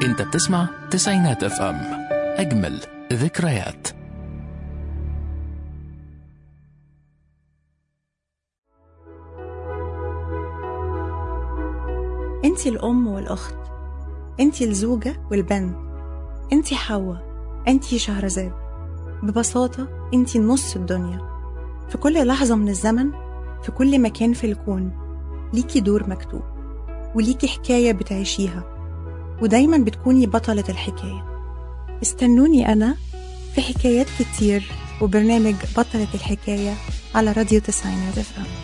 انت بتسمع تسعينات اف ام اجمل ذكريات انتي الأم والأخت انتي الزوجة والبنت انتي حواء انتي شهرزاد ببساطة انتي نص الدنيا في كل لحظة من الزمن في كل مكان في الكون ليكي دور مكتوب وليكي حكاية بتعيشيها ودايما بتكوني بطلة الحكاية استنوني أنا في حكايات كتير وبرنامج بطلة الحكاية على راديو تسعينات اف ام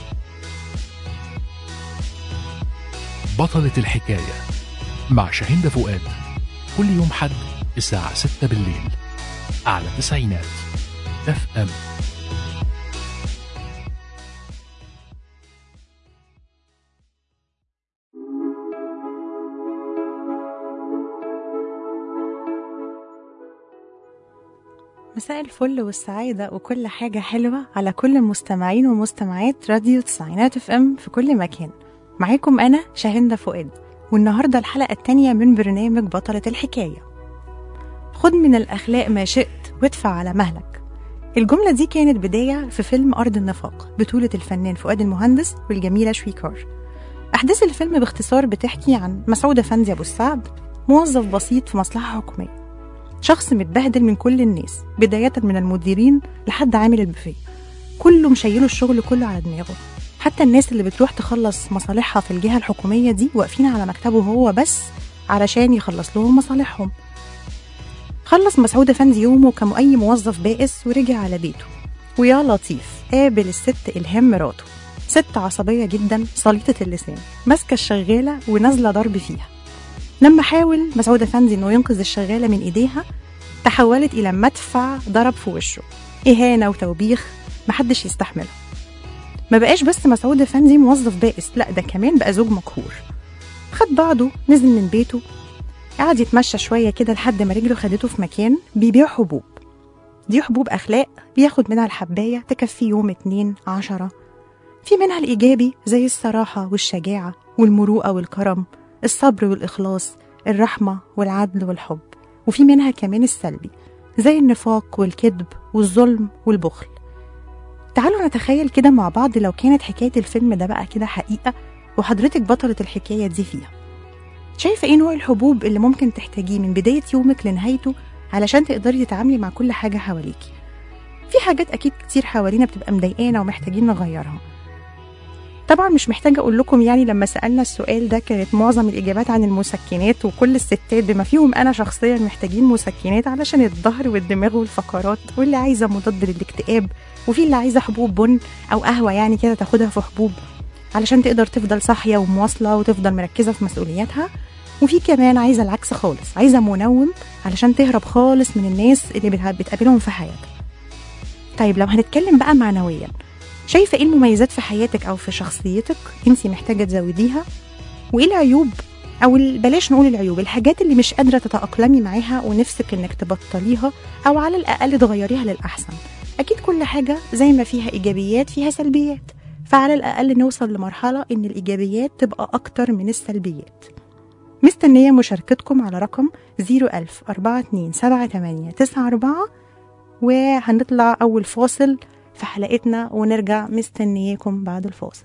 بطلة الحكاية مع شاهين فؤاد كل يوم حد الساعة 6 بالليل على تسعينات اف ام مساء الفل والسعادة وكل حاجة حلوة على كل المستمعين ومستمعات راديو تسعينات اف ام في كل مكان معاكم أنا شاهندة فؤاد والنهاردة الحلقة التانية من برنامج بطلة الحكاية خد من الأخلاق ما شئت وادفع على مهلك الجملة دي كانت بداية في فيلم أرض النفاق بطولة الفنان فؤاد المهندس والجميلة شويكار أحداث الفيلم باختصار بتحكي عن مسعود أفندي أبو السعد موظف بسيط في مصلحة حكومية شخص متبهدل من كل الناس بداية من المديرين لحد عامل البوفيه كله مشيله الشغل كله على دماغه حتى الناس اللي بتروح تخلص مصالحها في الجهة الحكومية دي واقفين على مكتبه هو بس علشان يخلص لهم مصالحهم خلص مسعود أفندي يومه كأي موظف بائس ورجع على بيته ويا لطيف قابل الست إلهام مراته ست عصبية جدا صليطة اللسان ماسكة الشغالة ونازلة ضرب فيها لما حاول مسعود أفندي إنه ينقذ الشغالة من إيديها تحولت إلى مدفع ضرب في وشه إهانة وتوبيخ محدش يستحمله ما بقاش بس مسعود أفندي موظف بائس لا ده كمان بقى زوج مقهور خد بعضه نزل من بيته قعد يتمشى شوية كده لحد ما رجله خدته في مكان بيبيع حبوب دي حبوب أخلاق بياخد منها الحباية تكفي يوم اتنين عشرة في منها الإيجابي زي الصراحة والشجاعة والمروءة والكرم الصبر والإخلاص الرحمة والعدل والحب وفي منها كمان السلبي زي النفاق والكذب والظلم والبخل تعالوا نتخيل كده مع بعض لو كانت حكاية الفيلم ده بقى كده حقيقة وحضرتك بطلة الحكاية دي فيها شايفة ايه نوع الحبوب اللي ممكن تحتاجيه من بداية يومك لنهايته علشان تقدري تتعاملي مع كل حاجة حواليكي في حاجات أكيد كتير حوالينا بتبقى مضايقانا ومحتاجين نغيرها طبعا مش محتاجة أقول لكم يعني لما سألنا السؤال ده كانت معظم الإجابات عن المسكنات وكل الستات بما فيهم أنا شخصيا محتاجين مسكنات علشان الظهر والدماغ والفقرات واللي عايزة مضاد للاكتئاب وفي اللي عايزة حبوب بن أو قهوة يعني كده تاخدها في حبوب علشان تقدر تفضل صاحية ومواصلة وتفضل مركزة في مسؤولياتها وفي كمان عايزة العكس خالص عايزة منوم علشان تهرب خالص من الناس اللي بتها- بتقابلهم في حياتها طيب لو هنتكلم بقى معنويا شايفة ايه المميزات في حياتك او في شخصيتك انت محتاجة تزوديها وايه العيوب او ال- بلاش نقول العيوب الحاجات اللي مش قادرة تتأقلمي معاها ونفسك انك تبطليها او على الاقل تغيريها للأحسن اكيد كل حاجة زي ما فيها ايجابيات فيها سلبيات فعلى الاقل نوصل لمرحلة ان الايجابيات تبقى اكتر من السلبيات مستنية مشاركتكم على رقم 01000 4278 وهنطلع أول فاصل في حلقتنا ونرجع مستنياكم بعد الفاصل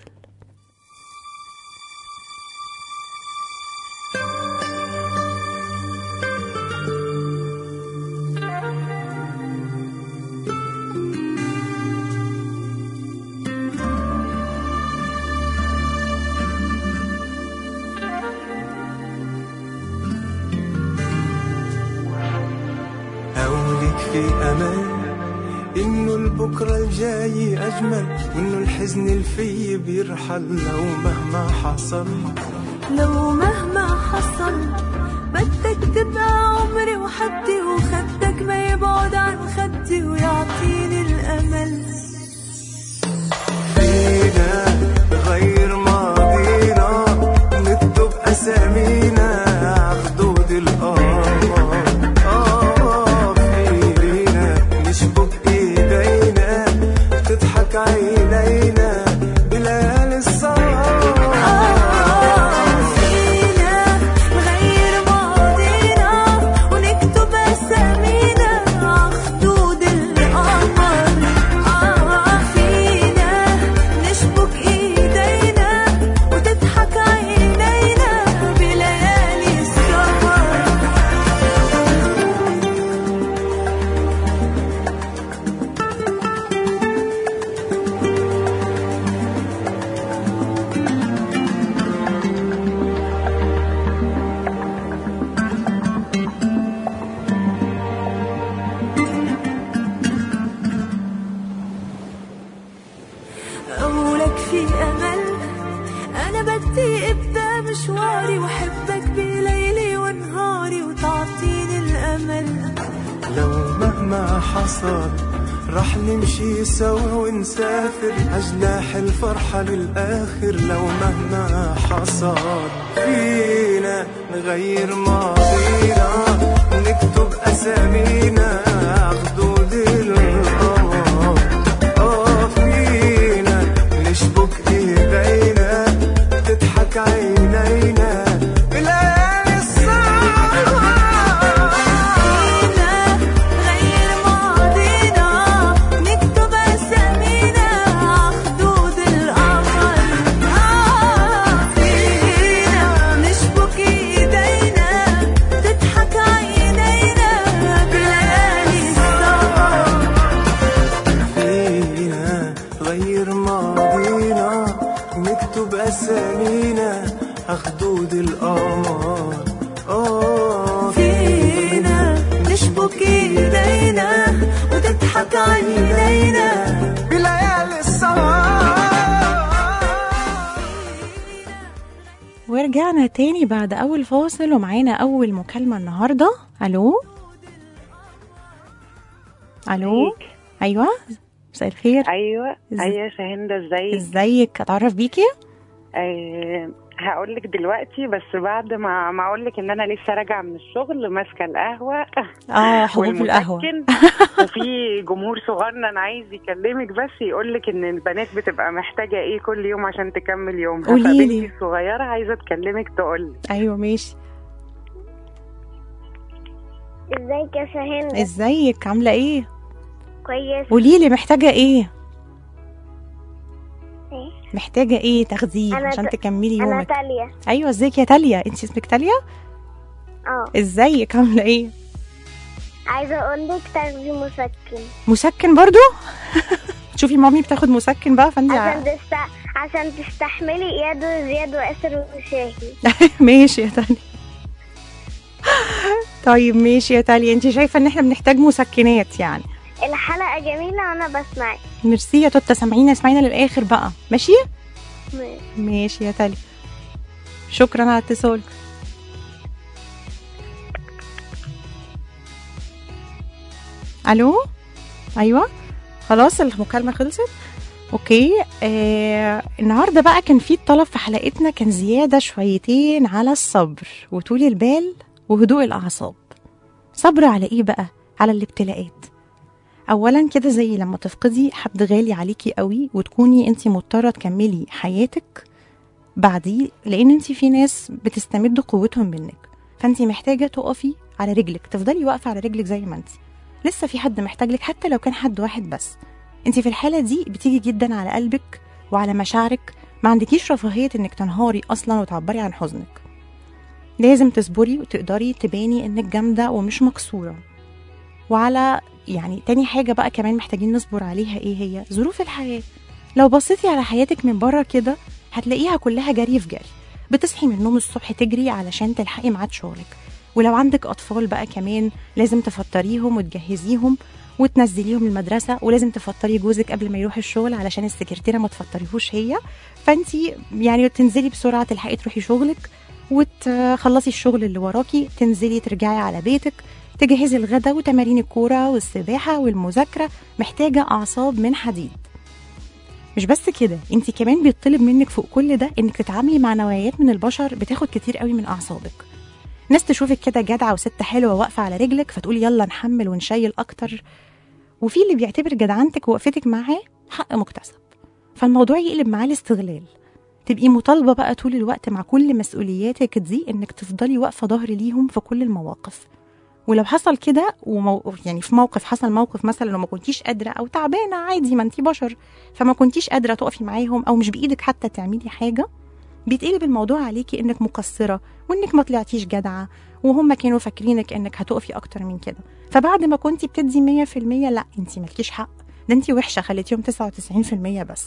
هولك في أمان إنه البكرة الجاي أجمل وإنه الحزن الفي بيرحل لو مهما حصل لو مهما حصل بدك تبقى عمري وحدي وخدك ما يبعد عن خدي ويعطيني الأمل فينا غير ماضينا نكتب أسامينا عخدود القمر آه فينا نشبك إيدينا تضحك عينينا بليالي السهر آه فينا غير ماضينا مهما حصل رح نمشي سوا ونسافر أجناح الفرحة للآخر لو مهما حصل فينا نغير ماضينا نكتب أسامينا عخدود القمر آه فينا نشبك إيدينا تضحك عينينا بليالي الصعب فينا غير ماضينا نكتب أسامينا عخدود القمر آه فينا نشبك إيدينا تضحك عينينا بليالي السهر فينا غير ماضينا نكتب أسامينا أخدود القمر آه فينا نشبك ايدينا وتضحك عينينا بليالي السهر ورجعنا تاني بعد أول فاصل ومعانا أول مكالمة النهاردة ألو ألو أيوة مساء الخير ايوه إز- ايوه شاهندة ازيك ازيك أتعرف بيكي آه هقول لك دلوقتي بس بعد ما ما اقول لك ان انا لسه راجعه من الشغل ماسكه القهوه اه حبوب القهوة والمسكن، وفي جمهور صغيرنا عايز يكلمك بس يقول لك ان البنات بتبقى محتاجه ايه كل يوم عشان تكمل يومها قوليلي. فبنتي الصغيره عايزه تكلمك تقول أيوة ماشي ازيك يا شاهين ازيك عاملة ايه كويس قوليلي محتاجة ايه إيه؟ محتاجة ايه تاخديه أنا عشان ت- تكملي انا يومك تاليا ايوه ازيك يا تاليا انت اسمك تاليا اه ازيك عاملة ايه عايزه اقول لك تاخدي مسكن مسكن برضو شوفي مامي بتاخد مسكن بقى فانت عشان تست... عشان تستحملي اياد وزياد واسر وشاهي ماشي يا تاليا طيب ماشي يا تاليا انت شايفه ان احنا بنحتاج مسكنات يعني الحلقه جميله وانا بسمعك ميرسي يا توتا سامعينا اسمعينا للاخر بقى ماشي ماشي. ماشي يا تاليا شكرا على اتصالك الو ايوه خلاص المكالمه خلصت اوكي آه النهارده بقى كان في طلب في حلقتنا كان زياده شويتين على الصبر وطول البال وهدوء الاعصاب صبر على ايه بقى على الابتلاءات اولا كده زي لما تفقدي حد غالي عليكي قوي وتكوني انت مضطره تكملي حياتك بعديه لان انت في ناس بتستمد قوتهم منك فانت محتاجه تقفي على رجلك تفضلي واقفه على رجلك زي ما انت لسه في حد محتاج لك حتى لو كان حد واحد بس انت في الحاله دي بتيجي جدا على قلبك وعلى مشاعرك ما عندكيش رفاهيه انك تنهاري اصلا وتعبري عن حزنك لازم تصبري وتقدري تباني انك جامده ومش مكسوره وعلى يعني تاني حاجة بقى كمان محتاجين نصبر عليها ايه هي ظروف الحياة لو بصيتي على حياتك من بره كده هتلاقيها كلها جري في جري بتصحي من النوم الصبح تجري علشان تلحقي ميعاد شغلك ولو عندك أطفال بقى كمان لازم تفطريهم وتجهزيهم وتنزليهم المدرسة ولازم تفطري جوزك قبل ما يروح الشغل علشان السكرتيرة ما تفطريهوش هي فانتي يعني تنزلي بسرعة تلحقي تروحي شغلك وتخلصي الشغل اللي وراكي تنزلي ترجعي على بيتك تجهزي الغدا وتمارين الكورة والسباحة والمذاكرة محتاجة أعصاب من حديد مش بس كده انت كمان بيطلب منك فوق كل ده انك تتعاملي مع نوعيات من البشر بتاخد كتير قوي من اعصابك ناس تشوفك كده جدعه وست حلوه واقفه على رجلك فتقول يلا نحمل ونشيل اكتر وفي اللي بيعتبر جدعنتك ووقفتك معاه حق مكتسب فالموضوع يقلب معاه الاستغلال تبقي مطالبه بقى طول الوقت مع كل مسؤولياتك دي انك تفضلي واقفه ظهر ليهم في كل المواقف ولو حصل كده ومو... يعني في موقف حصل موقف مثلا وما كنتيش قادره او تعبانه عادي ما انتي بشر فما كنتيش قادره تقفي معاهم او مش بايدك حتى تعملي حاجه بيتقلب الموضوع عليكي انك مقصره وانك ما طلعتيش جدعه وهم كانوا فاكرينك انك هتقفي اكتر من كده فبعد ما كنتي بتدي 100% لا انتي مالكيش حق ده انتي وحشه خليتيهم 99% بس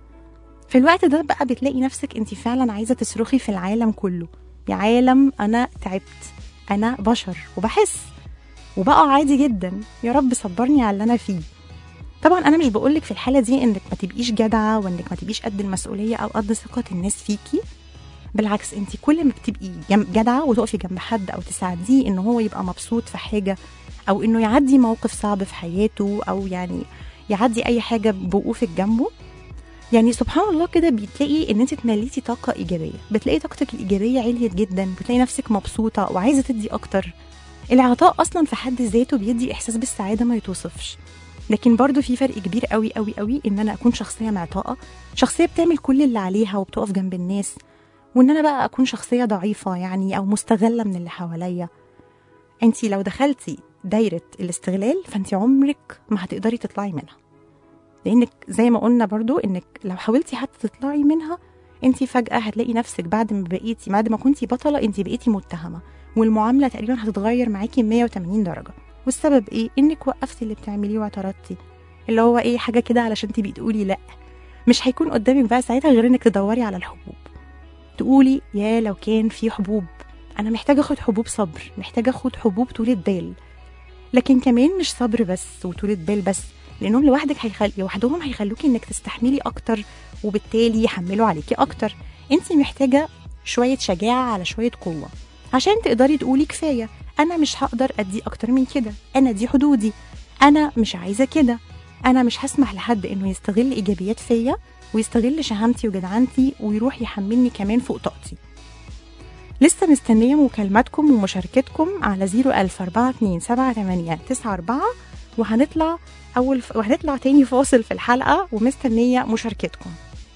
في الوقت ده بقى بتلاقي نفسك انتي فعلا عايزه تصرخي في العالم كله يا عالم انا تعبت انا بشر وبحس وبقى عادي جدا يا رب صبرني على اللي انا فيه طبعا انا مش بقولك في الحاله دي انك ما تبقيش جدعه وانك ما تبقيش قد المسؤوليه او قد ثقه الناس فيكي بالعكس انت كل ما بتبقي جم- جدعه وتقفي جنب حد او تساعديه ان هو يبقى مبسوط في حاجه او انه يعدي موقف صعب في حياته او يعني يعدي اي حاجه بوقوفك جنبه يعني سبحان الله كده بتلاقي ان انت اتمليتي طاقه ايجابيه بتلاقي طاقتك الايجابيه عليت جدا بتلاقي نفسك مبسوطه وعايزه تدي اكتر العطاء اصلا في حد ذاته بيدي احساس بالسعاده ما يتوصفش لكن برضو في فرق كبير قوي قوي قوي ان انا اكون شخصيه معطاءه شخصيه بتعمل كل اللي عليها وبتقف جنب الناس وان انا بقى اكون شخصيه ضعيفه يعني او مستغله من اللي حواليا انت لو دخلتي دايره الاستغلال فانت عمرك ما هتقدري تطلعي منها لانك زي ما قلنا برضو انك لو حاولتي حتى تطلعي منها انت فجاه هتلاقي نفسك بعد ما بقيتي بعد ما كنتي بطله انت بقيتي متهمه والمعامله تقريبا هتتغير معاكي 180 درجه والسبب ايه انك وقفتي اللي بتعمليه واعترضتي اللي هو ايه حاجه كده علشان تبقي تقولي لا مش هيكون قدامك بقى ساعتها غير انك تدوري على الحبوب تقولي يا لو كان في حبوب انا محتاجه اخد حبوب صبر محتاجه اخد حبوب طولة بال لكن كمان مش صبر بس وطولة بال بس لانهم لوحدك هيخل... لوحدهم هيخلوكي انك تستحملي اكتر وبالتالي يحملوا عليكي اكتر انت محتاجه شويه شجاعه على شويه قوه عشان تقدري تقولي كفايه انا مش هقدر ادي اكتر من كده انا دي حدودي انا مش عايزه كده انا مش هسمح لحد انه يستغل ايجابيات فيا ويستغل شهامتي وجدعنتي ويروح يحملني كمان فوق طاقتي لسه مستنية مكالماتكم ومشاركتكم على 004278894 وهنطلع أول ف... وهنطلع تاني فاصل في الحلقة ومستنية مشاركتكم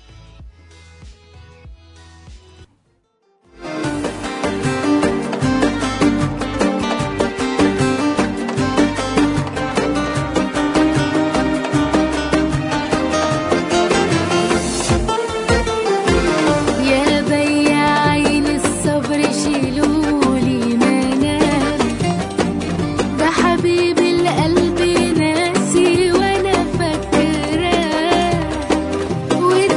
يا بياعين الصبر شيلولي منام ده حبيب القلب ناسي وانا فاكراه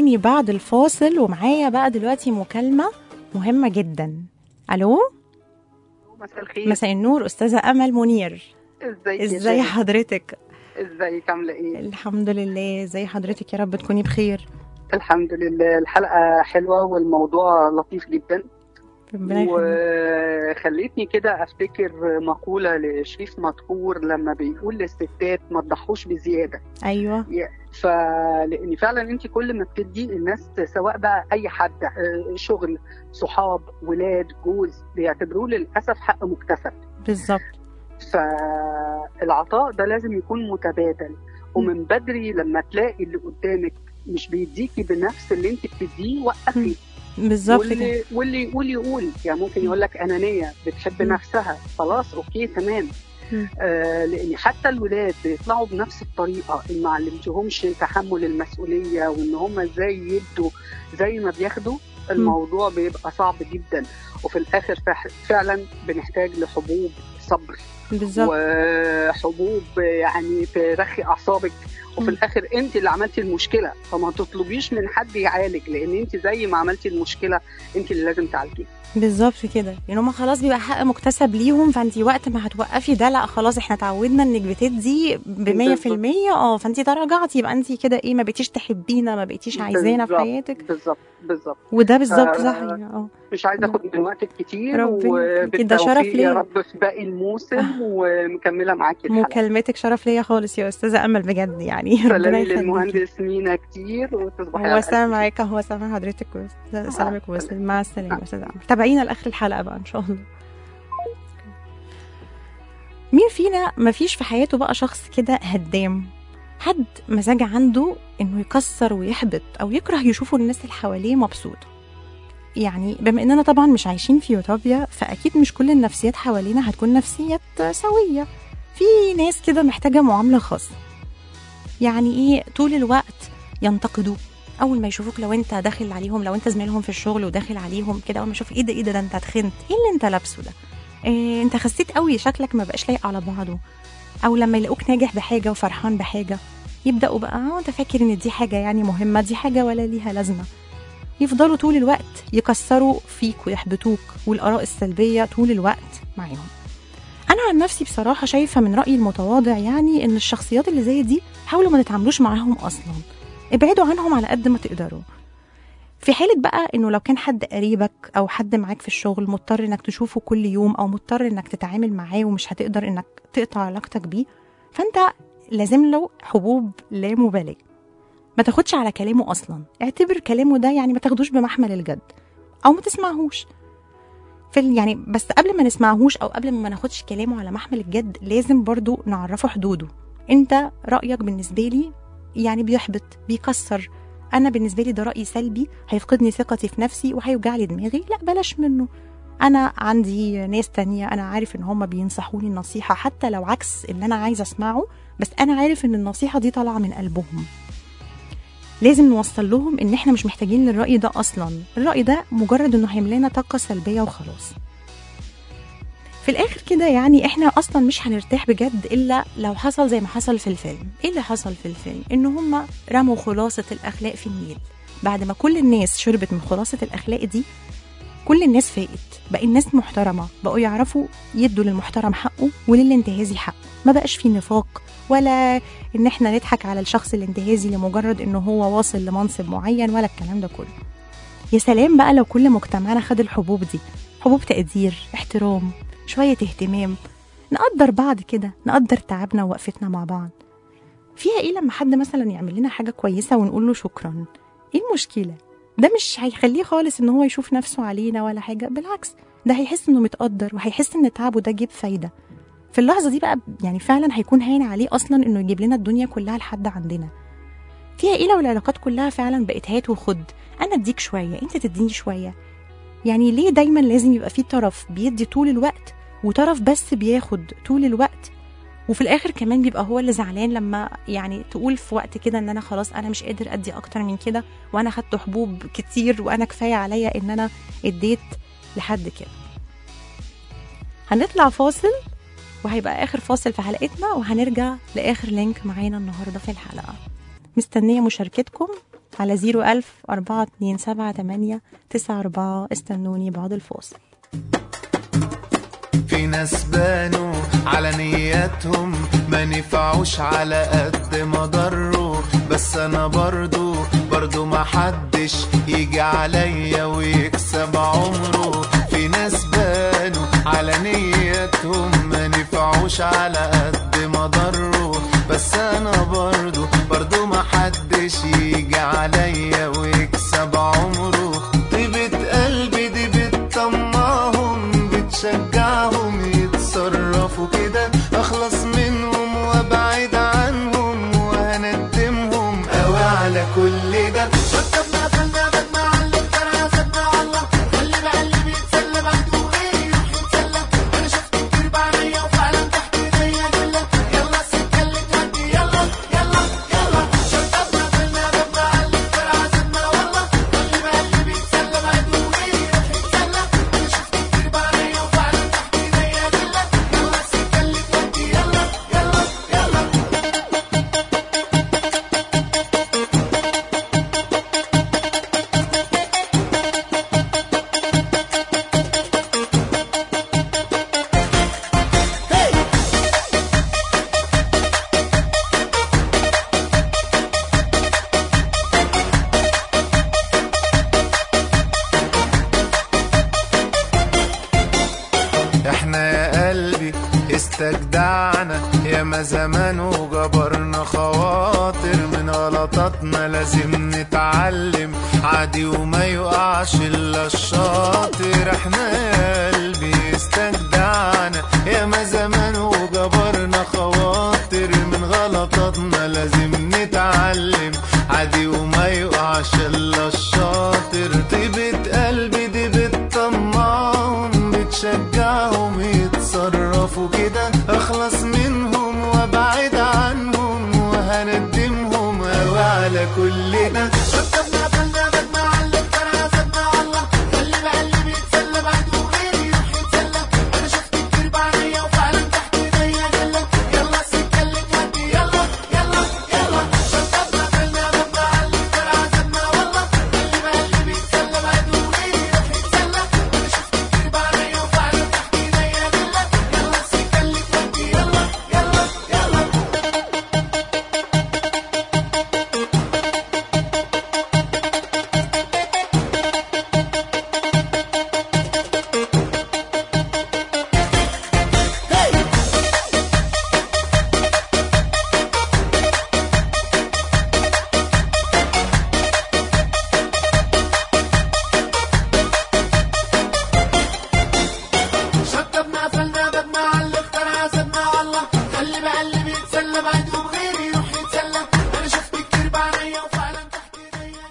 تاني بعد الفاصل ومعايا بقى دلوقتي مكالمة مهمة جدا ألو مساء الخير مساء النور أستاذة أمل منير ازيك يا ازاي شاهد؟ حضرتك ازيك عامله ايه الحمد لله ازاي حضرتك يا رب تكوني بخير الحمد لله الحلقه حلوه والموضوع لطيف جدا ربنا يخليك وخلتني كده افتكر مقوله لشريف مدحور لما بيقول للستات ما تضحوش بزياده أيوه فلان فعلا انت كل ما بتدي الناس سواء بقى اي حد آه، شغل صحاب ولاد جوز بيعتبروه للاسف حق مكتسب بالظبط فالعطاء ده لازم يكون متبادل ومن بدري لما تلاقي اللي قدامك مش بيديكي بنفس اللي انت بتديه وقفي بالظبط كده واللي واللي يقول يقول يعني ممكن يقول لك انانيه بتحب مم. نفسها خلاص اوكي تمام مم. آه لان حتى الولاد بيطلعوا بنفس الطريقه ان ما علمتهمش تحمل المسؤوليه وان هم ازاي يدوا زي ما بياخدوا الموضوع بيبقى صعب جدا وفي الاخر فح- فعلا بنحتاج لحبوب صبر بالظبط وحبوب يعني ترخي اعصابك وفي مم. الاخر انت اللي عملتي المشكله فما تطلبيش من حد يعالج لان انت زي ما عملتي المشكله انت اللي لازم تعالجيها بالظبط كده يعني هما خلاص بيبقى حق مكتسب ليهم فانت وقت ما هتوقفي ده لا خلاص احنا اتعودنا انك بتدي ب 100% اه فانت تراجعتي يبقى انت كده ايه ما بقيتيش تحبينا ما بقيتيش عايزانا في بالظبط، حياتك بالظبط بالظبط وده بالظبط آه، صح يعني اه مش عايزه اخد من وقتك كتير ربنا يخليكي، ده شرف وبالتوفيق ليا. يا رب في باقي الموسم ومكمله معاكي الحلقه مكالمتك شرف ليا خالص يا استاذه امل بجد يعني ربنا سلامي يخليكي للمهندس مينا كتير وتصبحي على هو ألف خير. سامعك هو سامع حضرتك وس- سلامك آه، وسلم مع السلامه يا استاذه امل تابعينا لاخر الحلقه بقى ان شاء الله مين فينا ما فيش في حياته بقى شخص كده هدام حد مزاج عنده انه يكسر ويحبط او يكره يشوفوا الناس اللي حواليه مبسوطه يعني بما اننا طبعا مش عايشين في يوتوبيا فاكيد مش كل النفسيات حوالينا هتكون نفسيات سويه في ناس كده محتاجه معامله خاصه يعني ايه طول الوقت ينتقدوك اول ما يشوفوك لو انت داخل عليهم لو انت زميلهم في الشغل وداخل عليهم كده اول ما يشوف ايه ده ايه ده ده انت اتخنت ايه اللي انت لابسه ده إيه انت خسيت قوي شكلك ما بقاش لايق على بعضه او لما يلاقوك ناجح بحاجه وفرحان بحاجه يبداوا بقى اه انت فاكر ان دي حاجه يعني مهمه دي حاجه ولا ليها لازمه يفضلوا طول الوقت يكسروا فيك ويحبطوك والاراء السلبيه طول الوقت معاهم انا عن نفسي بصراحه شايفه من رايي المتواضع يعني ان الشخصيات اللي زي دي حاولوا ما تتعاملوش معاهم اصلا ابعدوا عنهم على قد ما تقدروا في حالة بقى انه لو كان حد قريبك او حد معاك في الشغل مضطر انك تشوفه كل يوم او مضطر انك تتعامل معاه ومش هتقدر انك تقطع علاقتك بيه فانت لازم له حبوب لا مبالاة ما تاخدش على كلامه اصلا اعتبر كلامه ده يعني ما تاخدوش بمحمل الجد او ما تسمعهوش في ال- يعني بس قبل ما نسمعهوش او قبل ما ناخدش كلامه على محمل الجد لازم برضو نعرفه حدوده انت رايك بالنسبه لي يعني بيحبط بيكسر انا بالنسبه لي ده راي سلبي هيفقدني ثقتي في نفسي وهيوجع لي دماغي لا بلاش منه انا عندي ناس تانية انا عارف ان هم بينصحوني النصيحه حتى لو عكس اللي انا عايزه اسمعه بس انا عارف ان النصيحه دي طالعه من قلبهم لازم نوصل لهم ان احنا مش محتاجين للراي ده اصلا الراي ده مجرد انه هيملانا طاقه سلبيه وخلاص في الاخر كده يعني احنا اصلا مش هنرتاح بجد الا لو حصل زي ما حصل في الفيلم ايه اللي حصل في الفيلم ان هم رموا خلاصه الاخلاق في النيل بعد ما كل الناس شربت من خلاصه الاخلاق دي كل الناس فاقت بقى الناس محترمه بقوا يعرفوا يدوا للمحترم حقه وللانتهازي حقه ما بقاش في نفاق ولا ان احنا نضحك على الشخص الانتهازي لمجرد انه هو واصل لمنصب معين ولا الكلام ده كله يا سلام بقى لو كل مجتمعنا خد الحبوب دي حبوب تقدير احترام شوية اهتمام نقدر بعض كده نقدر تعبنا ووقفتنا مع بعض فيها ايه لما حد مثلا يعمل لنا حاجة كويسة ونقول له شكرا ايه المشكلة ده مش هيخليه خالص ان هو يشوف نفسه علينا ولا حاجة بالعكس ده هيحس انه متقدر وهيحس ان تعبه ده جيب فايدة في اللحظة دي بقى يعني فعلا هيكون هين عليه اصلا انه يجيب لنا الدنيا كلها لحد عندنا فيها ايه لو العلاقات كلها فعلا بقت هات وخد انا اديك شوية انت تديني شوية يعني ليه دايما لازم يبقى في طرف بيدي طول الوقت وطرف بس بياخد طول الوقت وفي الاخر كمان بيبقى هو اللي زعلان لما يعني تقول في وقت كده ان انا خلاص انا مش قادر ادي اكتر من كده وانا خدت حبوب كتير وانا كفايه عليا ان انا اديت لحد كده هنطلع فاصل وهيبقى اخر فاصل في حلقتنا وهنرجع لاخر لينك معانا النهارده في الحلقه مستنيه مشاركتكم على 01000 4278 94 استنوني بعد الفاصل في ناس بانوا على نياتهم ما نفعوش على قد ما ضروا بس انا برضو برضو ما حدش يجي عليا ويكسب عمره في ناس بانوا على نياتهم ما نفعوش على قد ما ضروا بس انا برضو برضو ما حدش يجي عليا ويكسب عمره طيبة قلبي دي بتطمعهم بتشجعهم يتصرفوا كده اخلص منهم وابعد عنهم وهندمهم قوي على كل ده احنا يا قلبي استجدعنا يا ما زمان وجبرنا خواطر من غلطاتنا لازم نتعلم عادي وما يقعش الا الشاطر احنا يا قلبي استجدعنا يا ما زمان وجبرنا خواطر من غلطاتنا لازم نتعلم عادي وما يقعش الا الشاطر طيبة قلبي دي بتطمعهم بتشجعهم يتصرفوا كده اخلص منهم وابعد عنهم وهندمهم قوي على كل ده شطبنا قفلنا بابنا على اللي اخترع سيبنا والله خلي بقى اللي بيتسلى بعد وغيري يروح يتسلى انا شفت كتير بعينيا وفعلا تحت ايديا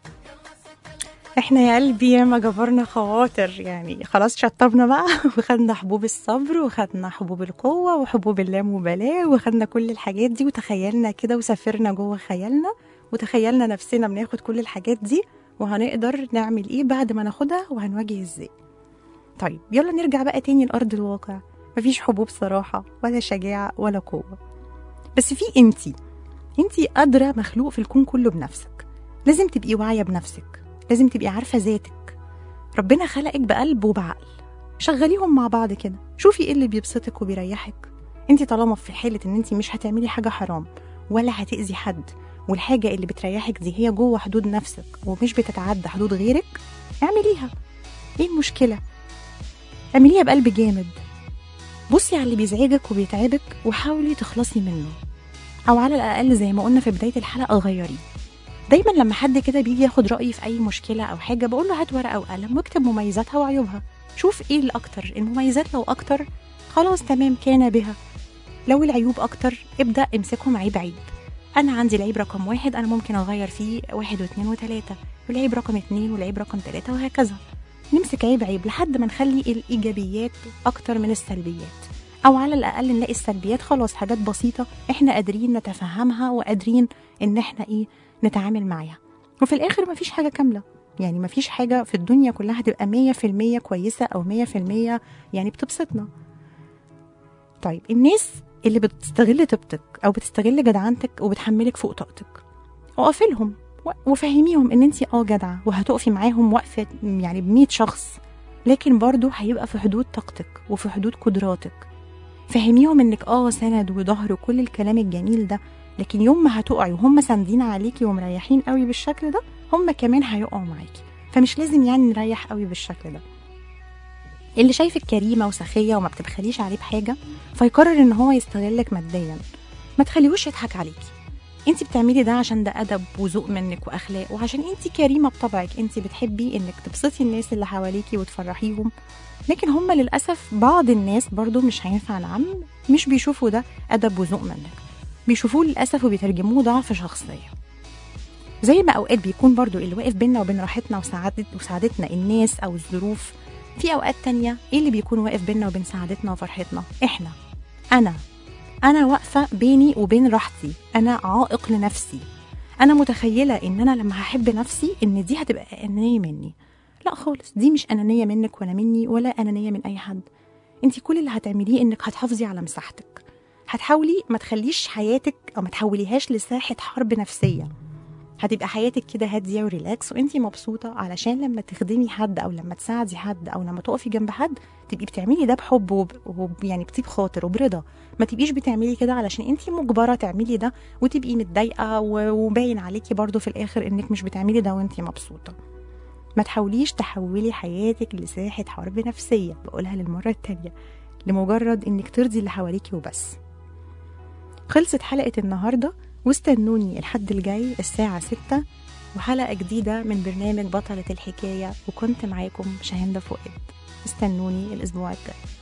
احنا يا قلبي ياما جبرنا خواطر يعني خلاص شطبنا بقى وخدنا حبوب الصبر وخدنا حبوب القوة وحبوب اللامبالاة وخدنا كل الحاجات دي وتخيلنا كده وسافرنا جوه خيالنا وتخيلنا نفسنا بناخد كل الحاجات دي وهنقدر نعمل ايه بعد ما ناخدها وهنواجه ازاي طيب يلا نرجع بقى تاني لأرض الواقع مفيش حبوب صراحة ولا شجاعة ولا قوة بس في انتي انتي قادرة مخلوق في الكون كله بنفسك لازم تبقي واعية بنفسك لازم تبقي عارفة ذاتك ربنا خلقك بقلب وبعقل شغليهم مع بعض كده شوفي ايه اللي بيبسطك وبيريحك انت طالما في حالة ان انت مش هتعملي حاجة حرام ولا هتأذي حد والحاجة اللي بتريحك دي هي جوه حدود نفسك ومش بتتعدى حدود غيرك اعمليها ايه المشكلة اعمليها بقلب جامد بصي على اللي بيزعجك وبيتعبك وحاولي تخلصي منه او على الاقل زي ما قلنا في بداية الحلقة غيريه دايما لما حد كده بيجي ياخد رأيي في أي مشكلة أو حاجة بقول له هات ورقة وقلم واكتب مميزاتها وعيوبها شوف إيه الأكتر المميزات لو أكتر خلاص تمام كان بها لو العيوب أكتر ابدأ امسكهم عيب عيب أنا عندي العيب رقم واحد أنا ممكن أغير فيه واحد واثنين وثلاثة والعيب رقم اتنين والعيب رقم ثلاثة وهكذا نمسك عيب عيب لحد ما نخلي الإيجابيات أكتر من السلبيات أو على الأقل نلاقي السلبيات خلاص حاجات بسيطة إحنا قادرين نتفهمها وقادرين إن إحنا إيه نتعامل معاها وفي الآخر مفيش حاجة كاملة يعني مفيش حاجة في الدنيا كلها هتبقى مية في المية كويسة أو مية في المية يعني بتبسطنا طيب الناس اللي بتستغل طيبتك أو بتستغل جدعنتك وبتحملك فوق طاقتك اقفلهم و- وفهميهم ان انت اه جدعه وهتقفي معاهم وقفه يعني ب شخص لكن برضه هيبقى في حدود طاقتك وفي حدود قدراتك فهميهم انك اه سند وظهر وكل الكلام الجميل ده لكن يوم ما هتقعي وهم ساندين عليكي ومريحين قوي بالشكل ده هم كمان هيقعوا معاكي فمش لازم يعني نريح قوي بالشكل ده اللي شايفك كريمه وسخيه وما بتبخليش عليه بحاجه فيقرر ان هو يستغلك ماديا ما تخليهوش يضحك عليكي انت بتعملي ده عشان ده ادب وذوق منك واخلاق وعشان انت كريمه بطبعك انت بتحبي انك تبسطي الناس اللي حواليكي وتفرحيهم لكن هم للاسف بعض الناس برضو مش هينفع نعم مش بيشوفوا ده ادب وذوق منك بيشوفوه للاسف وبيترجموه ضعف شخصيه زي ما اوقات بيكون برضو اللي واقف بينا وبين راحتنا وسعادت وسعادتنا الناس او الظروف في اوقات تانية ايه اللي بيكون واقف بينا وبين سعادتنا وفرحتنا احنا انا انا واقفه بيني وبين راحتي انا عائق لنفسي انا متخيله ان انا لما هحب نفسي ان دي هتبقى انانيه مني لا خالص دي مش انانيه منك ولا مني ولا انانيه من اي حد انت كل اللي هتعمليه انك هتحافظي على مساحتك هتحاولي ما تخليش حياتك او ما تحوليهاش لساحه حرب نفسيه هتبقى حياتك كده هاديه وريلاكس وانتي مبسوطه علشان لما تخدمي حد او لما تساعدي حد او لما تقفي جنب حد تبقي بتعملي ده بحب وب... وب... يعني بطيب خاطر وبرضا ما تبقيش بتعملي كده علشان انتي مجبره تعملي ده وتبقي متضايقه و... وباين عليكي برضو في الاخر انك مش بتعملي ده وانتي مبسوطه ما تحاوليش تحولي حياتك لساحه حرب نفسيه بقولها للمره التانيه لمجرد انك ترضي اللي حواليكي وبس خلصت حلقه النهارده واستنوني الحد الجاي الساعة 6 وحلقة جديدة من برنامج بطلة الحكاية وكنت معاكم شاهندة فؤاد استنوني الأسبوع الجاي